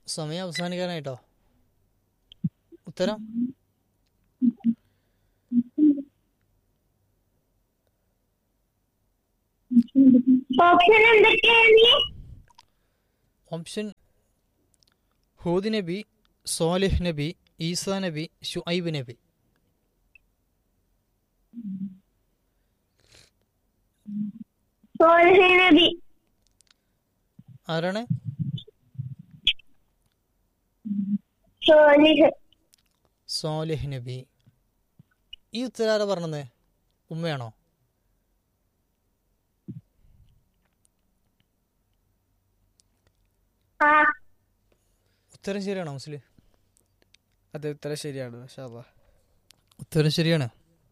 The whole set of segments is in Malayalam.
സമയം അവസാനിക്കാനായിട്ടോ ഉത്തരം ഓപ്ഷൻ എന്തൊക്കെയാണ് ഓപ്ഷൻ ഹൂദ് നബി സോലിഹ് നബി ഈസാ നബി ഷുഐബ് നബി സോലഹ നബി ആരാണ് സോലിഹ് സോലിഹ് നബി ഈ ഉത്തരം ആരാ പറഞ്ഞത് ഉമ്മയാണോ ആ ഉത്തരം ശരിയാണോ മുസ്ലിം അത് ഉത്തരം ശരിയാണ് മാഷാ അല്ലാ. ഉത്തരം ശരിയാണ്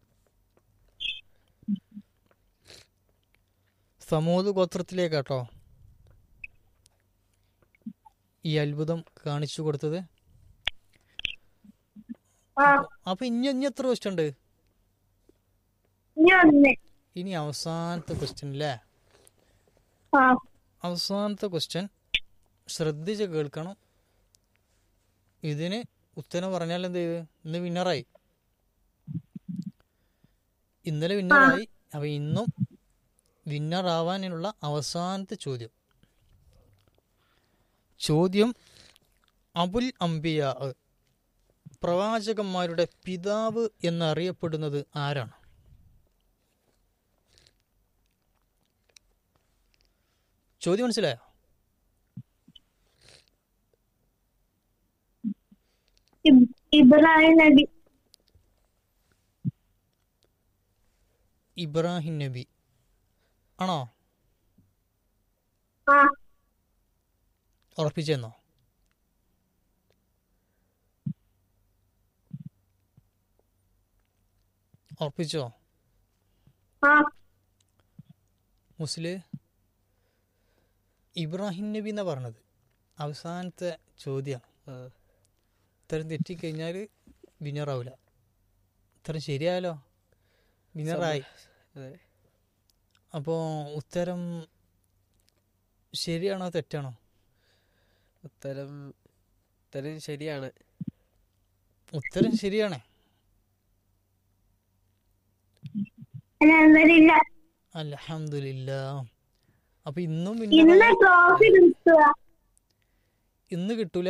സമൂത് ഗോത്രത്തിലേക്കാട്ടോ ഈ അത്ഭുതം കാണിച്ചു കൊടുത്തത് ആ അപ്പൊ ഇനി ഇനി എത്ര ക്വസ്റ്റ്യൻ ഉണ്ട് ഇനി ഒന്ന് ഇനി അവസാനത്തെ ക്വസ്റ്റ്യൻ അല്ലേ ആ അവസാനത്തെ ക്വസ്റ്റ്യൻ ശ്രദ്ധിച്ച് കേൾക്കണം ഇതിന് ഉത്തരം പറഞ്ഞാൽ എന്ത് ചെയ്ത് ഇന്ന് വിന്നറായി ഇന്നലെ വിന്നറായി അപ്പൊ ഇന്നും വിന്നർ ആവാനുള്ള അവസാനത്തെ ചോദ്യം ചോദ്യം അബുൽ അംബിയ പ്രവാചകന്മാരുടെ പിതാവ് എന്നറിയപ്പെടുന്നത് ആരാണ് ചോദ്യം മനസ്സിലായോ ഇബ്- ഇബ്രാഹിം നബി ഇബ്രാഹിം നബി ആണോ ആ ഉറപ്പിച്ചെന്നോ ഉറപ്പിച്ചോ ആ മുസ്ലിം ഇബ്രാഹിം നബി എന്നാ പറഞ്ഞത് അവസാനത്തെ ചോദ്യമാണ് ആ. ഉത്തരം തെറ്റിക്കഴിഞ്ഞാൽ വിന്നറാവില്ല ഉത്തരം ശരിയായാലോ വിന്നറായി അതെ അപ്പോൾ ഉത്തരം ശരിയാണോ തെറ്റാണോ ഉത്തരം ഉത്തരം ശരിയാണ് ഉത്തരം ശരിയാണ് അലഹമില്ല അലഹമില്ല അപ്പൊ ഇന്നും ഇന്ന് വിന്നറായി ട്രോഫി കിട്ടുക ഇന്ന് കിട്ടൂല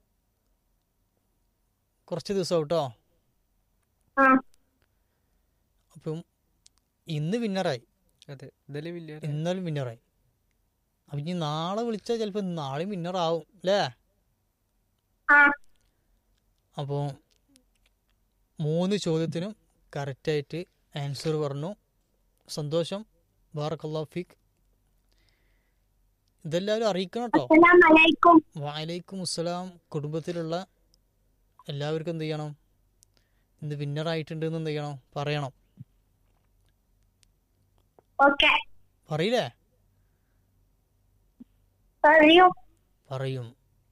കുറച്ച് ദിവസം കേട്ടോ ആ അപ്പം ഇന്ന് വിന്നറായി അതെ ഇന്നലെ വലിയ ഇന്നലെ വിന്നറായി അപ്പം ഇനി നാളെ വിളിച്ചാൽ ചിലപ്പോൾ നാളെയും വിന്നറാവും അല്ലേ ആ അപ്പോൾ മൂന്ന് ചോദ്യത്തിനും കറക്റ്റായിട്ട് ആൻസർ പറഞ്ഞു സന്തോഷം ബാറക്കല്ലാ ഫിക് ഇതെല്ലാവരും അറിയിക്കണം കേട്ടോ അസ്സലാമലൈക്കും വാലൈക്കും അസ്സലാം കുടുംബത്തിലുള്ള എല്ലാവർക്കും എന്ത് ചെയ്യണം ഇന്ന് വിന്നറായിട്ടുണ്ട് എന്ന് എന്ത് ചെയ്യണം പറയണം ഓക്കെ പറയില്ലേ പറയൂ പറയും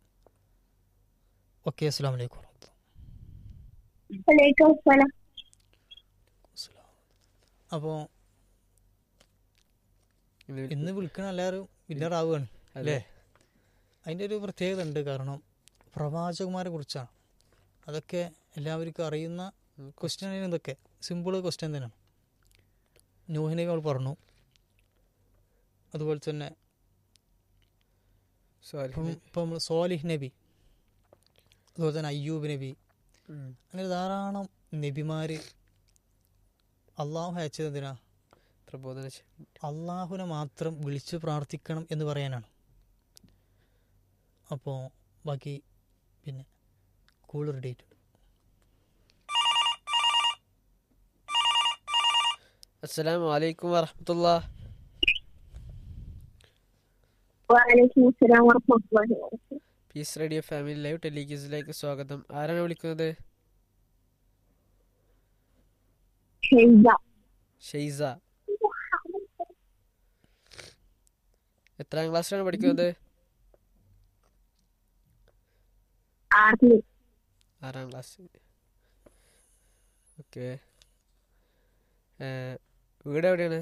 ഓക്കെ അസ്സാം വലൈക്കും വലൈക്കും അസ്സലാം അപ്പോൾ ഇന്ന് വിളിക്കണ എല്ലാവരും വിന്നറാവുകയാണ് അല്ലേ അതിൻ്റെ ഒരു പ്രത്യേകത ഉണ്ട് കാരണം പ്രവാചകന്മാരെ കുറിച്ചാണ് അതൊക്കെ എല്ലാവർക്കും അറിയുന്ന ക്വസ്റ്റ്യൻ ഇതൊക്കെ സിമ്പിൾ ക്വസ്റ്റ്യൻ തന്നെയാണ് നൂഹിനെ അവൾ പറഞ്ഞു അതുപോലെ തന്നെ സോറി ഇപ്പം ഇപ്പം നമ്മൾ സോലിഹ് നബി അതുപോലെ തന്നെ അയ്യൂബ് നബി അങ്ങനെ ധാരാളം നബിമാർ അള്ളാഹു അയച്ചത് എന്തിനാ പ്രബോധന ശ- അള്ളാഹുവിനെ മാത്രം വിളിച്ചു പ്രാർത്ഥിക്കണം എന്ന് പറയാനാണ് അപ്പോൾ ബാക്കി പിന്നെ കൂളർ ഡേറ്റ് അസ്സലാമു അലൈക്കും വറഹമത്തുള്ള വലൈക്കും അസ്സലാം വറഹ്മത്തുള്ളാഹി വബറകാതുഹു പീസ് റേഡിയോ ഫാമിലി ലൈവ് ടെലിഗീസിലേക്ക് സ്വാഗതം ആരാണ് വിളിക്കുന്നത് ഷെയ്ജ ഷെയ്സ എത്രാം ക്ലാസ്സിലാണ് പഠിക്കുന്നത് ആർമി ആറാം ക്ലാസ് ഓക്കെ വീട് എവിടെയാണ്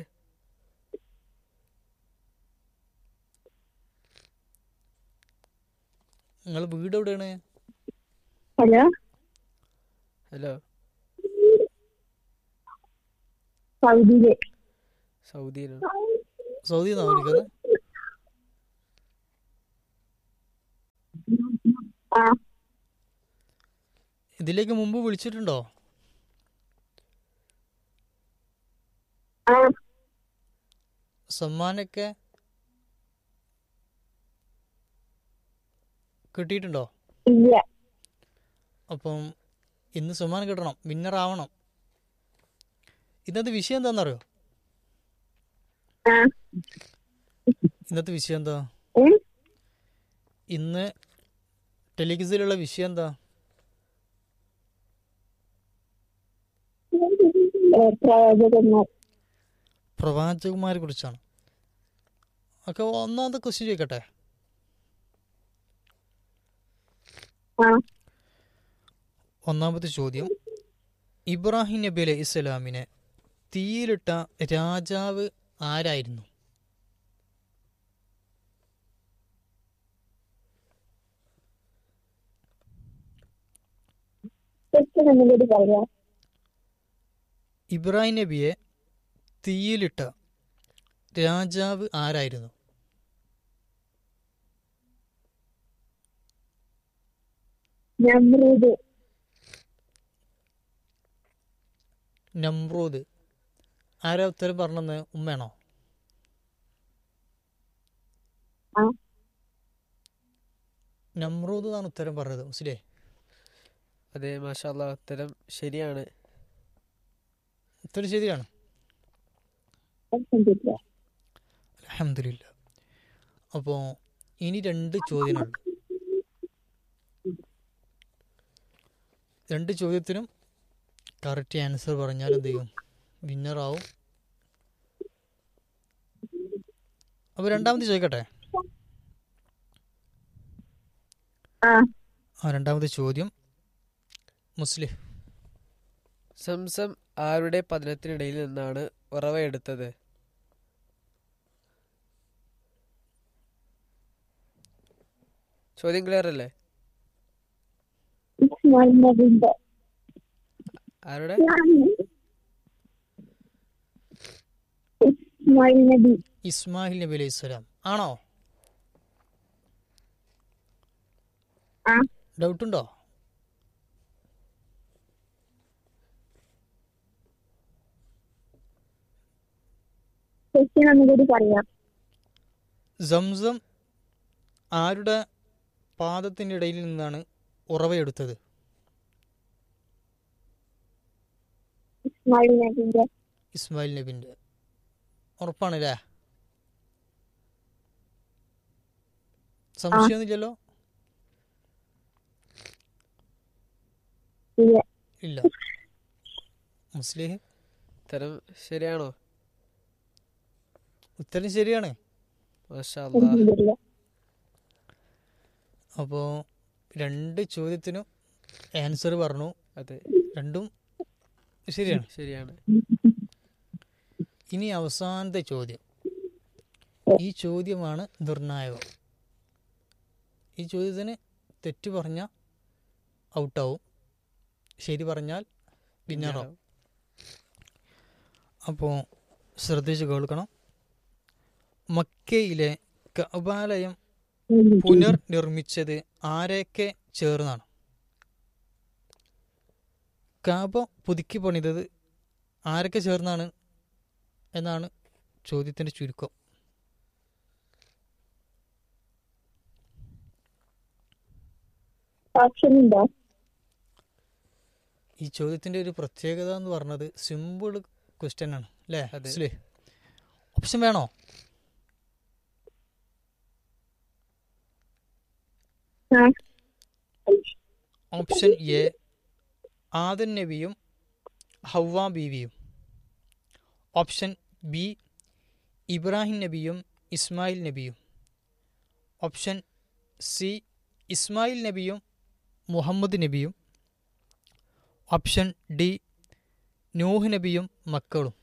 നിങ്ങൾ വീട് എവിടെയാണ് ഹലോ ഹലോ സൗദിയില് സൗദിയിലാണ് സൗദി നിന്നാണ് വിളിക്കുന്നത് ആ ഇതിലേക്ക് മുമ്പ് വിളിച്ചിട്ടുണ്ടോ ആ സമ്മാനൊക്കെ കിട്ടിയിട്ടുണ്ടോ ഇല്ല അപ്പം ഇന്ന് സമ്മാനം കിട്ടണം വിന്നർ ആവണം ഇന്നത്തെ വിഷയം എന്താണെന്നറിയോ ആ ഇന്നത്തെ വിഷയം എന്താ ഉം? ഇന്ന് ടെലിവിഷനിലുള്ള വിഷയം എന്താ ഏ, പ്രവാചകന്മാർ പ്രവാചകന്മാരെ കുറിച്ചാണ് ഒക്കെ ഒന്നാമത്തെ ക്വസ്റ്റ്യൻ ചോദിക്കട്ടെ ആ ഒന്നാമത്തെ ചോദ്യം ഇബ്രാഹിം നബി അലൈഹി ഇസ്ലാമിനെ തീയിലിട്ട രാജാവ് ആരായിരുന്നു ജസ്റ്റ് ഒന്നുകൂടി പറയാം ഇബ്രാഹിം നബിയെ തീയിലിട്ട രാജാവ് ആരായിരുന്നു നമ്രൂദ് നമ്രൂദ് ആരാ ഉത്തരം പറഞ്ഞെന്ന് ഉമ്മയാണോ ആ നമ്രൂദ് എന്നാണ് ഉത്തരം പറഞ്ഞത് മുസ്ലിേ അതെ മാഷാല്ല ഉത്തരം ശരിയാണ് ഉത്തരം ശരിയാണ് അൽഹംദുലില്ലാ. അലഹമില്ല അപ്പോൾ ഇനി രണ്ട് ചോദ്യങ്ങളുണ്ട് രണ്ട് ചോദ്യത്തിനും കറക്റ്റ് ആൻസർ പറഞ്ഞാൽ എന്ത് ചെയ്യും വിന്നറാവും അപ്പോൾ രണ്ടാമത് ചോദിക്കട്ടെ ആ ആ രണ്ടാമത്തെ ചോദ്യം മുസ്ലിം സംസം ആരുടെ പതനത്തിനിടയിൽ നിന്നാണ് ഉറവയെടുത്തത് ചോദ്യം ക്ലിയർ അല്ലേ ഇസ്മായിൽ നബിന്റെ ആരുടെ ഇസ്മായിൽ നബി ഇസ്മാഹിൽ നബി അലൈഹി സ്വലാം ആണോ ആ ഡൗട്ടുണ്ടോ ക്വസ്റ്റ്യൻ ഒന്നുകൂടി പറയാം സംസം ആരുടെ പാദത്തിൻ്റെ ഇടയിൽ നിന്നാണ് ഉറവയെടുത്തത് ഇസ്മായിൽ നബിന്റെ ഇസ്മായിൽ നബിൻ്റെ ഉറപ്പാണല്ലേ സംശയമൊന്നുമില്ലല്ലോ ഇല്ല ഇല്ല മുസ്ലിം ഉത്തരം ശരിയാണോ ഉത്തരം ശരിയാണ് മാഷാല്ല അൽഹംദുലില്ലാ. അപ്പോൾ രണ്ട് ചോദ്യത്തിനും ആൻസർ പറഞ്ഞു അതെ രണ്ടും ശരിയാണ് ശരിയാണ് ഇനി അവസാനത്തെ ചോദ്യം ഈ ചോദ്യമാണ് നിർണായകം ഈ ചോദ്യത്തിന് തെറ്റ് പറഞ്ഞാൽ ഔട്ടാവും ശരി പറഞ്ഞാൽ വിന്നറാവും അപ്പോൾ ശ്രദ്ധിച്ച് കേൾക്കണം മക്കയിലെ കബാലയം പുനർനിർമ്മിച്ചത് ആരെയൊക്കെ ചേർന്നാണ് കാബ പുതുക്കി പണിതത് ആരൊക്കെ ചേർന്നാണ് എന്നാണ് ചോദ്യത്തിൻ്റെ ചുരുക്കം ഓപ്ഷൻ ഉണ്ടോ ഈ ചോദ്യത്തിൻ്റെ ഒരു പ്രത്യേകത എന്ന് പറഞ്ഞത് സിമ്പിൾ ക്വസ്റ്റ്യൻ ആണ് അല്ലേ അതെ. അല്ലേ ഓപ്ഷൻ വേണോ ആ ഓപ്ഷൻ എ ആദൻ നബിയും ഹവ്വ ബീവിയും ഓപ്ഷൻ ബി ഇബ്രാഹിം നബിയും ഇസ്മായിൽ നബിയും ഓപ്ഷൻ സി ഇസ്മായിൽ നബിയും മുഹമ്മദ് നബിയും ഓപ്ഷൻ ഡി നൂഹ് നബിയും മക്കളും